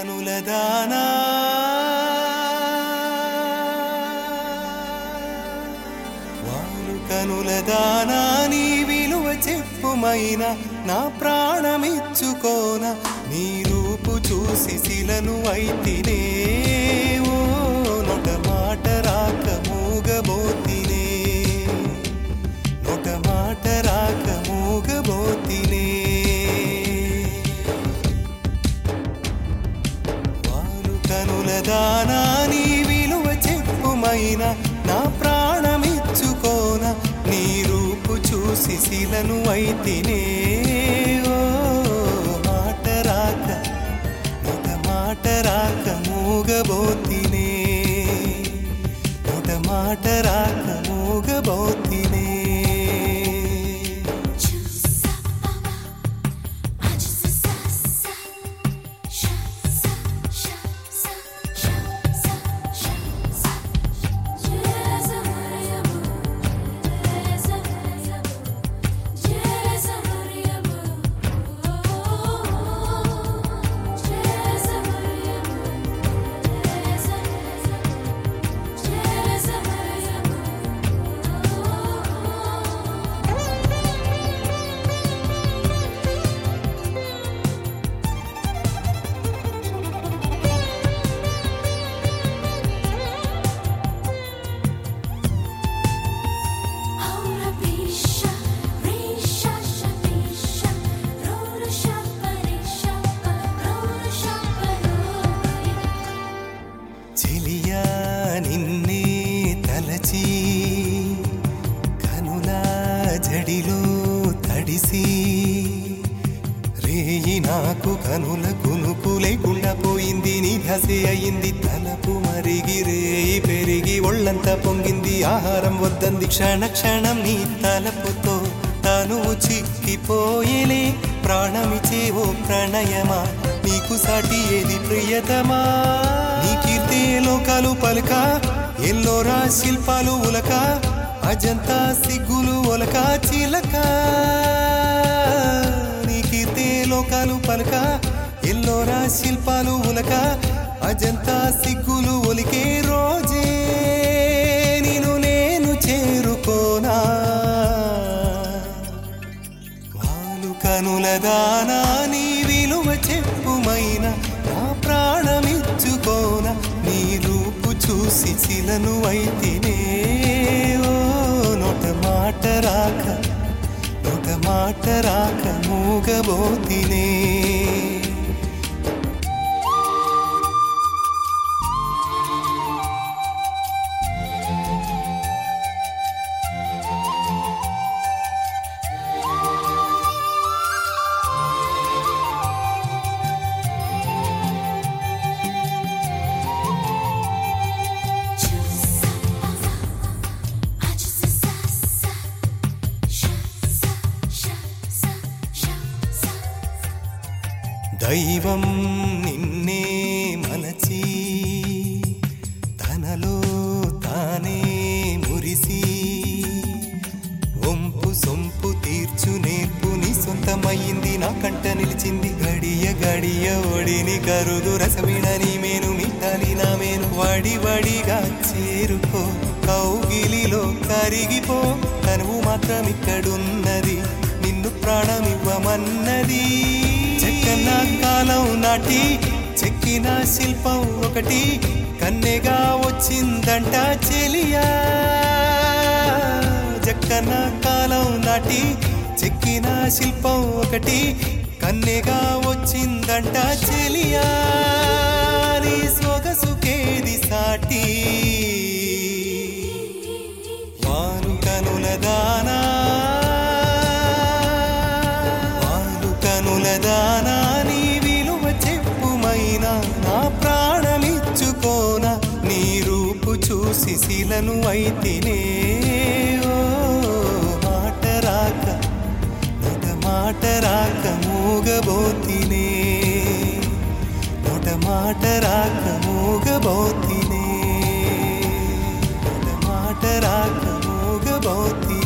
కనుల దానా వాలు కనుల దానా నీ విలువ చెప్పుమైన నా ప్రాణమిచ్చుకోన నీ రూపు చూసి శిలను అయితినే ఓ నొట మాట రాక మూగబోతినే నొట మాట రాక మూగబోతినే వాలు కనుల దానా నీ విలువ చెప్పుమైన నా ప్రాణమిచ్చుకోన నీ రూపు చూసి శిలను అయితినే ఓ మాట రాక నొట మాట రాక మూగబోతినే నొట మాట రాక మూగబోతినే చెలియా నిన్నే తలచి కనుల జడిలో తడిసి రేయి నాకు కనుల కునుకు లేకుండా పోయింది నీ ధ్యాసే అయింది తలపు మరిగి రేయి పెరిగి ఒళ్ళంతా పొంగింది ఆహారం వద్దంది క్షణ క్షణం నీ తలపుతో తను చిక్కిపోయేలే ప్రాణమిచే ఓ ప్రణయమా నీకు సాటి ఏది ప్రియతమా నీ కీర్తే లోకాలు పలుక ఎల్లోరా శిల్పాలు ఉలక అజంతా సిగ్గులు ఒలక చిలక నీ కీర్తే లోకాలు పలుక ఎల్లోరా శిల్పాలు ఉలక అజంతా సిగ్గులు ఒలికే రోజే నేను నేను చేరుకోనా వాలు కనుల దానా నీ విలువ చెప్పుమైన నా ప్రాణమిచ్చుకోన నీ రూపు చూసి చిలను అయితేనే ఓ నొట మాట రాక నొట మాట రాక మూగబోతినే దైవం నిన్నే మలచి తనలో తానే మురిసి వంపు సొంపు తీర్చు నేర్పు నీ సొంతమయ్యింది నా కంట నిలిచింది గడియ గడియ ఒడిని కరుదు రసవిడని మేను మిట్టాలి నా మేను వడి వడిగా చేరుకో కౌగిలిలో కరిగిపో తనువు మాత్రం ఇక్కడున్నది నిన్ను ప్రాణమివ్వమన్నది చెక్కన కాలం నాటి చెక్కిన శిల్పం ఒకటి కన్నెగా వచ్చిందంట చెలియా జక్కన కాలం నాటి చెక్కిన శిల్పం ఒకటి కన్నెగా వచ్చిందంట చెలియా నీ సొగసుకేది సాటి వారు కనుల దానా వారు కనుల దానా నీ విలువ చెప్పుమైన నా ప్రాణమిచ్చుకోన నీ రూపు చూసి శిలను అయితేనే ఓ మాట రాక నొట మాట రాక మూగబోతినే నొట మాట రాక మూగబోతినే నొట మాట రాక మూగబోతినే